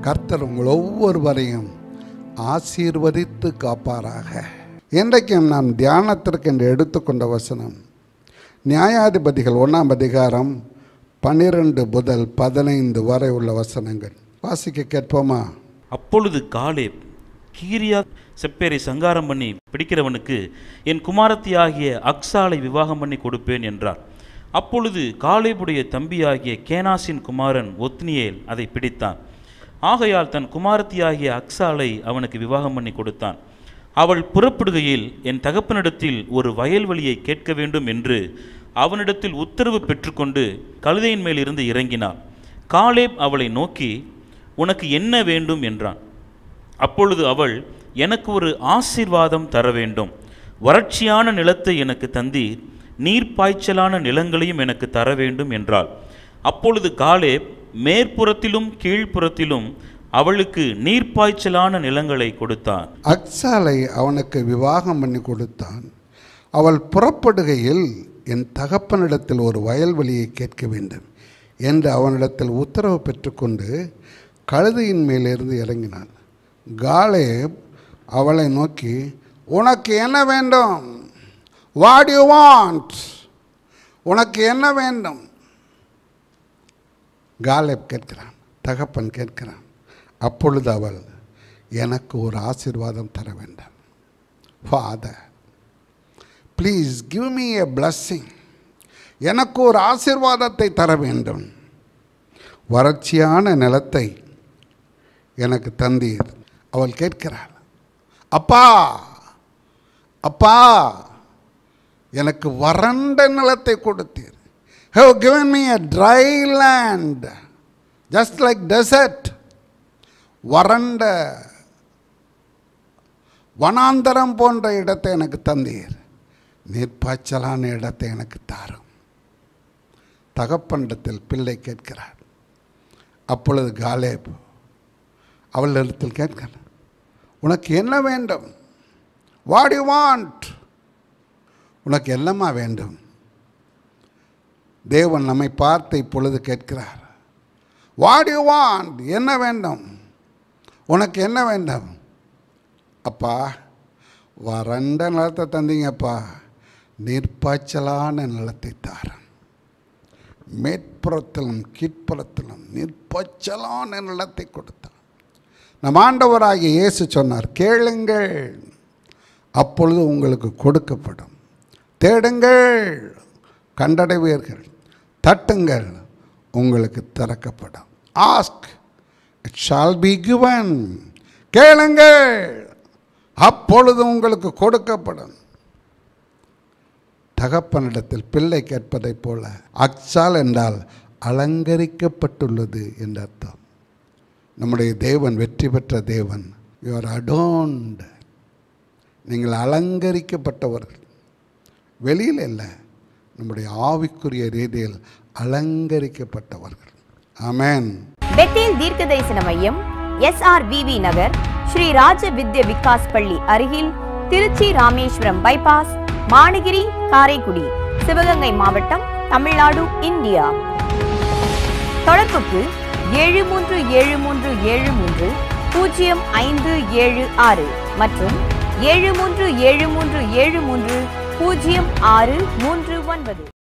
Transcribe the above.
கர்த்தர் உங்கள் ஒவ்வொருவரையும் ஆசீர்வதித்து காப்பாராக இன்றைக்கும் நாம் தியானத்திற்கு என்று எடுத்துக்கொண்ட வசனம் நியாயாதிபதிகள் ஒன்றாம் அதிகாரம் பன்னிரண்டு முதல் பதினைந்து வரை உள்ள வசனங்கள் வாசிக்க கேட்போமா அப்பொழுது காலேப் கீரியா செப்பேரை சங்காரம் பண்ணி பிடிக்கிறவனுக்கு என் குமாரத்தியாகிய அக்சாலை விவாகம் பண்ணி கொடுப்பேன் என்றார் அப்பொழுது காலேபுடைய தம்பியாகிய கேனாசின் குமாரன் ஒத்னியேல் அதை பிடித்தான் ஆகையால் தன் குமாரத்தியாகிய அக்சாலை அவனுக்கு விவாகம் பண்ணி கொடுத்தான் அவள் புறப்படுகையில் என் தகப்பனிடத்தில் ஒரு வயல்வெளியை கேட்க வேண்டும் என்று அவனிடத்தில் உத்தரவு பெற்றுக்கொண்டு கழுதையின் மேல் இருந்து இறங்கினாள் காலேப் அவளை நோக்கி உனக்கு என்ன வேண்டும் என்றான் அப்பொழுது அவள் எனக்கு ஒரு ஆசீர்வாதம் தர வேண்டும் வறட்சியான நிலத்தை எனக்கு தந்தீர் நீர்ப்பாய்ச்சலான நிலங்களையும் எனக்கு தர வேண்டும் என்றாள் அப்பொழுது காலேப் மேற்புறத்திலும் கீழ்ப்புறத்திலும் அவளுக்கு நீர்ப்பாய்ச்சலான நிலங்களை கொடுத்தான் அக்சாலை அவனுக்கு விவாகம் பண்ணி கொடுத்தான் அவள் புறப்படுகையில் என் தகப்பனிடத்தில் ஒரு வயல்வெளியை கேட்க வேண்டும் என்று அவனிடத்தில் உத்தரவு பெற்றுக்கொண்டு கழுதையின் மேலிருந்து இறங்கினான் காலேப் அவளை நோக்கி உனக்கு என்ன வேண்டும் வாட் யூ வாண்ட் உனக்கு என்ன வேண்டும் காலேப் கேட்கிறான் தகப்பன் கேட்கிறான் அப்பொழுது அவள் எனக்கு ஒரு ஆசீர்வாதம் தர வேண்டும் father please give me a blessing எனக்கு ஒரு ஆசீர்வாதத்தை தர வேண்டும் வறட்சியான நிலத்தை எனக்கு தந்தீர் அவள் கேட்கிறாள் அப்பா அப்பா எனக்கு வறண்ட நிலத்தை கொடுத்தீர் have given me a dry land just like desert வறண்ட வனாந்தரம் போன்ற இடத்தை எனக்கு தந்தீர் நீர்ப்பாய்ச்சலான இடத்தை எனக்கு தாரும் தகப்பனிடத்தில் பிள்ளை கேட்கிறார் அப்பொழுது காலேப் அவளிடத்தில் கேட்கிறார் உனக்கு என்ன வேண்டும் வாட் யூ வாண்ட் உனக்கு என்னம்மா வேண்டும் தேவன் நம்மை பார்த்து இப்பொழுது கேட்கிறார் வாட் யூ வாண்ட் என்ன வேண்டும் உனக்கு என்ன வேண்டும் அப்பா வறண்ட நிலத்தை தந்தீங்கப்பா நீர்ப்பாய்ச்சலான நிலத்தை தாரன் மேற்புறத்திலும் கீழ்ப்புறத்திலும் நீர்ப்பாய்ச்சலான நிலத்தை கொடுத்தான் நம் ஆண்டவராகிய இயேசு சொன்னார் கேளுங்கள் அப்பொழுது உங்களுக்கு கொடுக்கப்படும் தேடுங்கள் கண்டடைவீர்கள் தட்டுங்கள் உங்களுக்கு திறக்கப்படும் ask it shall be given கேளுங்கள் அப்பொழுது உங்களுக்கு கொடுக்கப்படும் தகப்பனிடத்தில் பிள்ளை கேட்பதைப் போல அக்சால் என்றால் அலங்கரிக்கப்பட்டுள்ளது என்ற அர்த்தம் நம்முடைய தேவன் வெற்றி பெற்ற தேவன் யுவர் அடோன்ட் நீங்கள் அலங்கரிக்கப்பட்டவர்கள் வெளியில் இல்லை நம்முடைய ஆவிக்குரிய ரீதியில் அலங்கரிக்கப்பட்டவர்கள் ஆமென் பெத்தேல் தீர்க்க தரிசன மையம் எஸ்ஆர்விவி நகர் ஸ்ரீ ராஜ வித்ய விகாஸ் பள்ளி அருகில் திருச்சி ராமேஸ்வரம் பைபாஸ் மானகிரி காரைக்குடி சிவகங்கை மாவட்டம் தமிழ்நாடு இந்தியா தொடர்புக்கு ஏழு மூன்று ஏழு மூன்று ஏழு மூன்று பூஜ்ஜியம் ஐந்து ஏழு ஆறு மற்றும் ஏழு மூன்று ஏழு மூன்று ஏழு மூன்று பூஜ்ஜியம் ஆறு மூன்று ஒன்பது